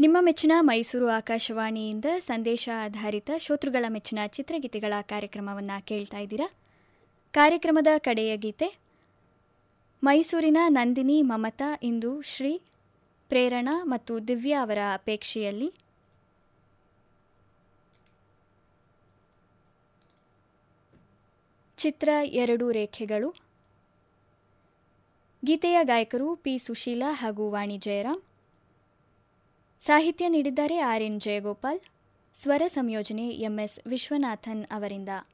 ನಿಮ್ಮ ಮೆಚ್ಚಿನ ಮೈಸೂರು ಆಕಾಶವಾಣಿಯಿಂದ ಸಂದೇಶ ಆಧಾರಿತ ಶ್ರೋತೃಗಳ ಮೆಚ್ಚಿನ ಚಿತ್ರಗೀತೆಗಳ ಕಾರ್ಯಕ್ರಮವನ್ನು ಕೇಳ್ತಾ ಇದ್ದೀರಾ ಕಾರ್ಯಕ್ರಮದ ಕಡೆಯ ಗೀತೆ ಮೈಸೂರಿನ ನಂದಿನಿ ಮಮತಾ ಇಂದು ಶ್ರೀ ಪ್ರೇರಣಾ ಮತ್ತು ದಿವ್ಯಾ ಅವರ ಅಪೇಕ್ಷೆಯಲ್ಲಿ ಚಿತ್ರ ಎರಡು ರೇಖೆಗಳು ಗೀತೆಯ ಗಾಯಕರು ಪಿ ಸುಶೀಲಾ ಹಾಗೂ ವಾಣಿ ಜಯರಾಮ್ ಸಾಹಿತ್ಯ ನೀಡಿದ್ದಾರೆ ಆರ್ ಎನ್ ಜಯಗೋಪಾಲ್ ಸ್ವರ ಸಂಯೋಜನೆ ಎಂಎಸ್ ವಿಶ್ವನಾಥನ್ ಅವರಿಂದ